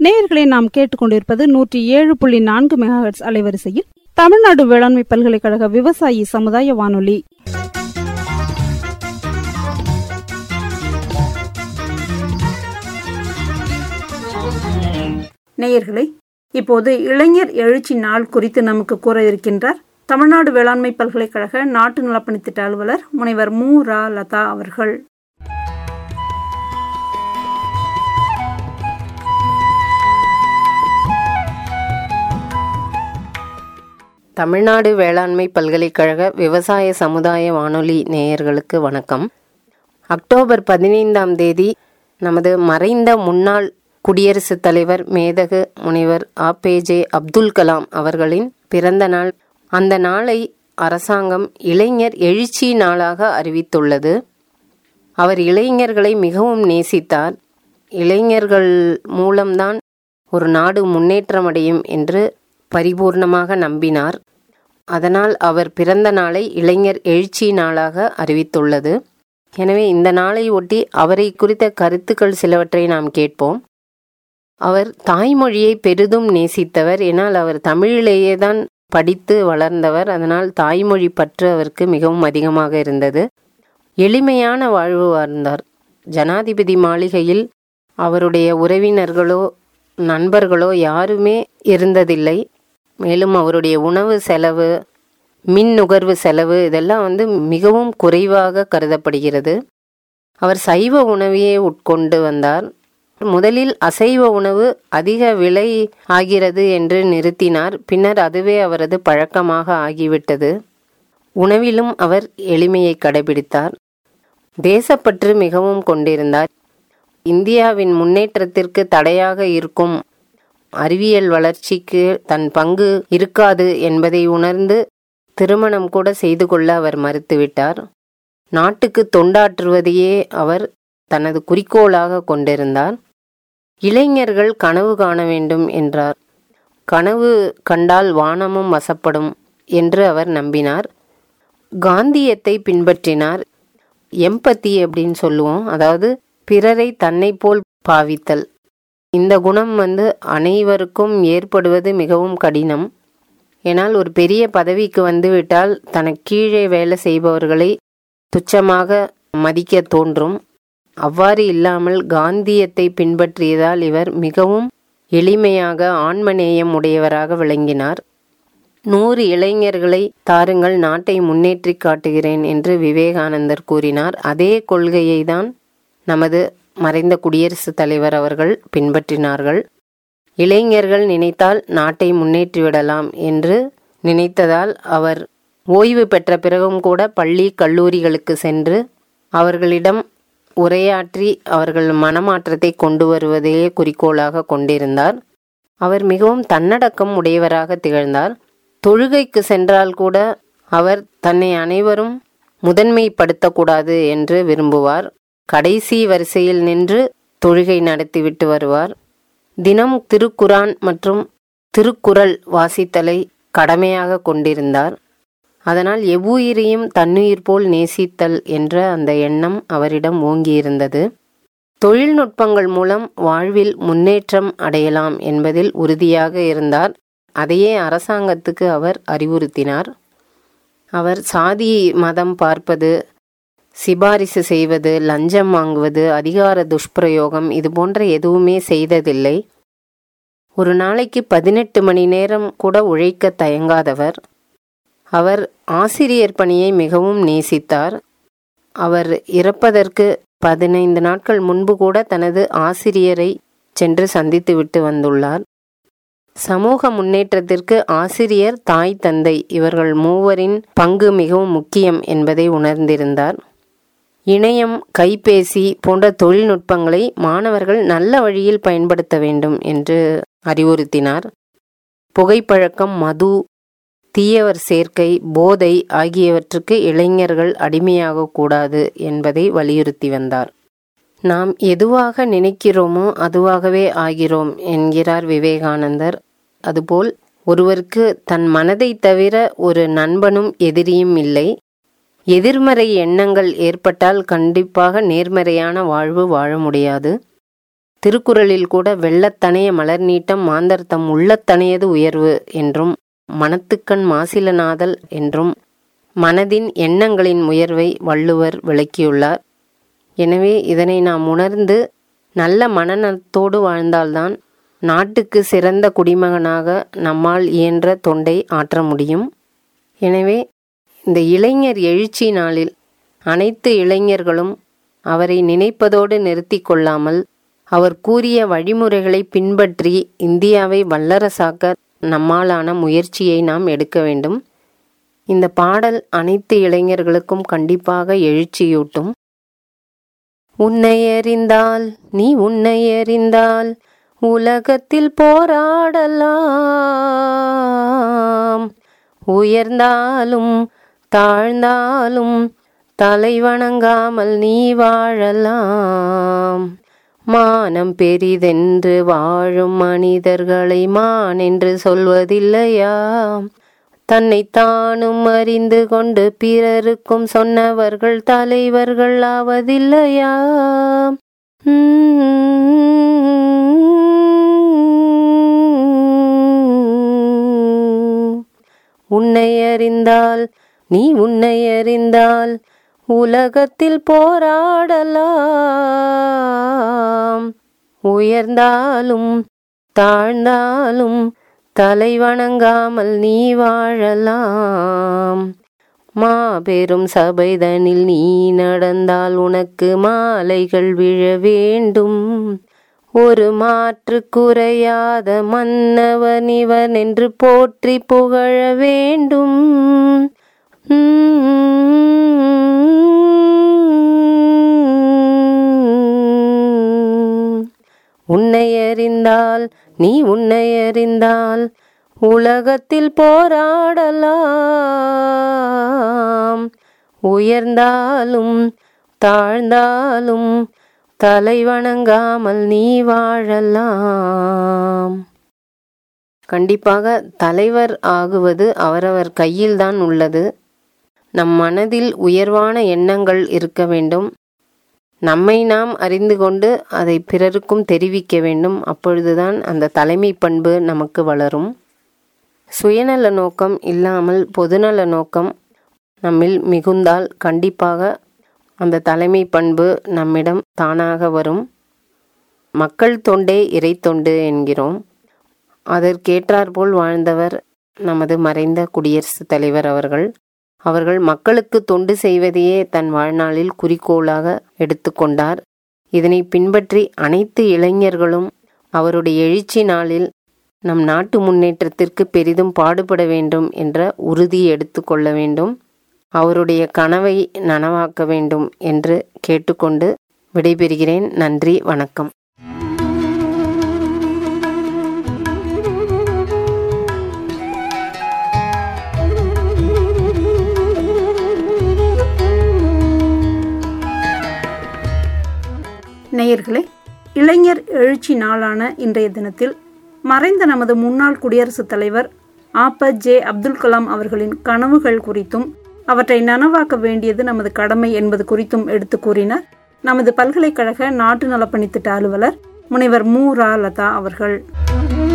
நேயர்களை நாம் கேட்டுக்கொண்டிருப்பது நூற்றி ஏழு புள்ளி நான்கு மெகாஹெட்ஸ் அலைவரிசையில் தமிழ்நாடு வேளாண்மை பல்கலைக்கழக விவசாயி சமுதாய வானொலி நேயர்களே இப்போது இளைஞர் எழுச்சி நாள் குறித்து நமக்கு கூற இருக்கின்றார் தமிழ்நாடு வேளாண்மை பல்கலைக்கழக நாட்டு நலப்பணித்திட்ட அலுவலர் முனைவர் மு ரா லதா அவர்கள் தமிழ்நாடு வேளாண்மை பல்கலைக்கழக விவசாய சமுதாய வானொலி நேயர்களுக்கு வணக்கம் அக்டோபர் பதினைந்தாம் தேதி நமது மறைந்த முன்னாள் குடியரசுத் தலைவர் மேதகு முனைவர் ஆபேஜே அப்துல் கலாம் அவர்களின் பிறந்த நாள் அந்த நாளை அரசாங்கம் இளைஞர் எழுச்சி நாளாக அறிவித்துள்ளது அவர் இளைஞர்களை மிகவும் நேசித்தார் இளைஞர்கள் மூலம்தான் ஒரு நாடு முன்னேற்றமடையும் என்று பரிபூர்ணமாக நம்பினார் அதனால் அவர் பிறந்த நாளை இளைஞர் எழுச்சி நாளாக அறிவித்துள்ளது எனவே இந்த நாளை ஒட்டி அவரை குறித்த கருத்துக்கள் சிலவற்றை நாம் கேட்போம் அவர் தாய்மொழியை பெரிதும் நேசித்தவர் ஏனால் அவர் தமிழிலேயே தான் படித்து வளர்ந்தவர் அதனால் தாய்மொழி பற்று அவருக்கு மிகவும் அதிகமாக இருந்தது எளிமையான வாழ்வு வாழ்ந்தார் ஜனாதிபதி மாளிகையில் அவருடைய உறவினர்களோ நண்பர்களோ யாருமே இருந்ததில்லை மேலும் அவருடைய உணவு செலவு மின் நுகர்வு செலவு இதெல்லாம் வந்து மிகவும் குறைவாக கருதப்படுகிறது அவர் சைவ உணவையே உட்கொண்டு வந்தார் முதலில் அசைவ உணவு அதிக விலை ஆகிறது என்று நிறுத்தினார் பின்னர் அதுவே அவரது பழக்கமாக ஆகிவிட்டது உணவிலும் அவர் எளிமையை கடைபிடித்தார் தேசப்பற்று மிகவும் கொண்டிருந்தார் இந்தியாவின் முன்னேற்றத்திற்கு தடையாக இருக்கும் அறிவியல் வளர்ச்சிக்கு தன் பங்கு இருக்காது என்பதை உணர்ந்து திருமணம் கூட செய்து கொள்ள அவர் மறுத்துவிட்டார் நாட்டுக்கு தொண்டாற்றுவதையே அவர் தனது குறிக்கோளாக கொண்டிருந்தார் இளைஞர்கள் கனவு காண வேண்டும் என்றார் கனவு கண்டால் வானமும் வசப்படும் என்று அவர் நம்பினார் காந்தியத்தை பின்பற்றினார் எம்பத்தி அப்படின்னு சொல்லுவோம் அதாவது பிறரை தன்னை போல் பாவித்தல் இந்த குணம் வந்து அனைவருக்கும் ஏற்படுவது மிகவும் கடினம் ஏனால் ஒரு பெரிய பதவிக்கு வந்துவிட்டால் தனக்கு கீழே வேலை செய்பவர்களை துச்சமாக மதிக்க தோன்றும் அவ்வாறு இல்லாமல் காந்தியத்தை பின்பற்றியதால் இவர் மிகவும் எளிமையாக ஆன்மநேயம் உடையவராக விளங்கினார் நூறு இளைஞர்களை தாருங்கள் நாட்டை முன்னேற்றி காட்டுகிறேன் என்று விவேகானந்தர் கூறினார் அதே கொள்கையை தான் நமது மறைந்த குடியரசுத் தலைவர் அவர்கள் பின்பற்றினார்கள் இளைஞர்கள் நினைத்தால் நாட்டை முன்னேற்றிவிடலாம் என்று நினைத்ததால் அவர் ஓய்வு பெற்ற பிறகும் கூட பள்ளி கல்லூரிகளுக்கு சென்று அவர்களிடம் உரையாற்றி அவர்கள் மனமாற்றத்தை கொண்டு வருவதையே குறிக்கோளாக கொண்டிருந்தார் அவர் மிகவும் தன்னடக்கம் உடையவராக திகழ்ந்தார் தொழுகைக்கு சென்றால் கூட அவர் தன்னை அனைவரும் முதன்மைப்படுத்தக்கூடாது என்று விரும்புவார் கடைசி வரிசையில் நின்று தொழுகை நடத்திவிட்டு வருவார் தினம் திருக்குரான் மற்றும் திருக்குறள் வாசித்தலை கடமையாக கொண்டிருந்தார் அதனால் எவ்வுயிரையும் தன்னுயிர் போல் நேசித்தல் என்ற அந்த எண்ணம் அவரிடம் ஓங்கியிருந்தது தொழில்நுட்பங்கள் மூலம் வாழ்வில் முன்னேற்றம் அடையலாம் என்பதில் உறுதியாக இருந்தார் அதையே அரசாங்கத்துக்கு அவர் அறிவுறுத்தினார் அவர் சாதி மதம் பார்ப்பது சிபாரிசு செய்வது லஞ்சம் வாங்குவது அதிகார துஷ்பிரயோகம் இது போன்ற எதுவுமே செய்ததில்லை ஒரு நாளைக்கு பதினெட்டு மணி நேரம் கூட உழைக்க தயங்காதவர் அவர் ஆசிரியர் பணியை மிகவும் நேசித்தார் அவர் இறப்பதற்கு பதினைந்து நாட்கள் முன்பு கூட தனது ஆசிரியரை சென்று சந்தித்து விட்டு வந்துள்ளார் சமூக முன்னேற்றத்திற்கு ஆசிரியர் தாய் தந்தை இவர்கள் மூவரின் பங்கு மிகவும் முக்கியம் என்பதை உணர்ந்திருந்தார் இணையம் கைபேசி போன்ற தொழில்நுட்பங்களை மாணவர்கள் நல்ல வழியில் பயன்படுத்த வேண்டும் என்று அறிவுறுத்தினார் புகைப்பழக்கம் மது தீயவர் சேர்க்கை போதை ஆகியவற்றுக்கு இளைஞர்கள் அடிமையாகக்கூடாது என்பதை வலியுறுத்தி வந்தார் நாம் எதுவாக நினைக்கிறோமோ அதுவாகவே ஆகிறோம் என்கிறார் விவேகானந்தர் அதுபோல் ஒருவருக்கு தன் மனதை தவிர ஒரு நண்பனும் எதிரியும் இல்லை எதிர்மறை எண்ணங்கள் ஏற்பட்டால் கண்டிப்பாக நேர்மறையான வாழ்வு வாழ முடியாது திருக்குறளில் கூட வெள்ளத்தனைய மலர் நீட்டம் மாந்தர் தம் உள்ளத்தனையது உயர்வு என்றும் மனத்துக்கண் மாசிலநாதல் என்றும் மனதின் எண்ணங்களின் உயர்வை வள்ளுவர் விளக்கியுள்ளார் எனவே இதனை நாம் உணர்ந்து நல்ல மனநலத்தோடு வாழ்ந்தால்தான் நாட்டுக்கு சிறந்த குடிமகனாக நம்மால் இயன்ற தொண்டை ஆற்ற முடியும் எனவே இந்த இளைஞர் எழுச்சி நாளில் அனைத்து இளைஞர்களும் அவரை நினைப்பதோடு நிறுத்தி கொள்ளாமல் அவர் கூறிய வழிமுறைகளை பின்பற்றி இந்தியாவை வல்லரசாக்க நம்மாலான முயற்சியை நாம் எடுக்க வேண்டும் இந்த பாடல் அனைத்து இளைஞர்களுக்கும் கண்டிப்பாக எழுச்சியூட்டும் உன்னை அறிந்தால் நீ உன்னை அறிந்தால் உலகத்தில் போராடலாம் உயர்ந்தாலும் தாழ்ந்தாலும் தலை வணங்காமல் நீ வாழலாம் மானம் பெரிதென்று வாழும் மனிதர்களை மான் என்று சொல்வதில்லையா தன்னை தானும் அறிந்து கொண்டு பிறருக்கும் சொன்னவர்கள் தலைவர்கள் ஆவதில்லையா உன்னை அறிந்தால் நீ உன்னை அறிந்தால் உலகத்தில் போராடலாம் உயர்ந்தாலும் தாழ்ந்தாலும் தலை வணங்காமல் நீ வாழலாம் மாபெரும் சபைதனில் நீ நடந்தால் உனக்கு மாலைகள் விழ வேண்டும் ஒரு மாற்று குறையாத மன்னவன் இவன் என்று போற்றி புகழ வேண்டும் உன்னை அறிந்தால் நீ உன்னை அறிந்தால் உலகத்தில் போராடலாம் உயர்ந்தாலும் தாழ்ந்தாலும் தலை வணங்காமல் நீ வாழலாம் கண்டிப்பாக தலைவர் ஆகுவது அவரவர் கையில்தான் உள்ளது நம் மனதில் உயர்வான எண்ணங்கள் இருக்க வேண்டும் நம்மை நாம் அறிந்து கொண்டு அதை பிறருக்கும் தெரிவிக்க வேண்டும் அப்பொழுதுதான் அந்த தலைமை பண்பு நமக்கு வளரும் சுயநல நோக்கம் இல்லாமல் பொதுநல நோக்கம் நம்மில் மிகுந்தால் கண்டிப்பாக அந்த தலைமை பண்பு நம்மிடம் தானாக வரும் மக்கள் தொண்டே இறை தொண்டு என்கிறோம் அதற்கேற்றாற்போல் வாழ்ந்தவர் நமது மறைந்த குடியரசுத் தலைவர் அவர்கள் அவர்கள் மக்களுக்கு தொண்டு செய்வதையே தன் வாழ்நாளில் குறிக்கோளாக எடுத்துக்கொண்டார் இதனை பின்பற்றி அனைத்து இளைஞர்களும் அவருடைய எழுச்சி நாளில் நம் நாட்டு முன்னேற்றத்திற்கு பெரிதும் பாடுபட வேண்டும் என்ற உறுதி எடுத்துக்கொள்ள வேண்டும் அவருடைய கனவை நனவாக்க வேண்டும் என்று கேட்டுக்கொண்டு விடைபெறுகிறேன் நன்றி வணக்கம் நேயர்களே இளைஞர் எழுச்சி நாளான இன்றைய தினத்தில் மறைந்த நமது முன்னாள் குடியரசுத் தலைவர் ஆப ஜே அப்துல் கலாம் அவர்களின் கனவுகள் குறித்தும் அவற்றை நனவாக்க வேண்டியது நமது கடமை என்பது குறித்தும் எடுத்து கூறினார் நமது பல்கலைக்கழக நாட்டு நலப்பணித்திட்ட அலுவலர் முனைவர் மு ரா லதா அவர்கள்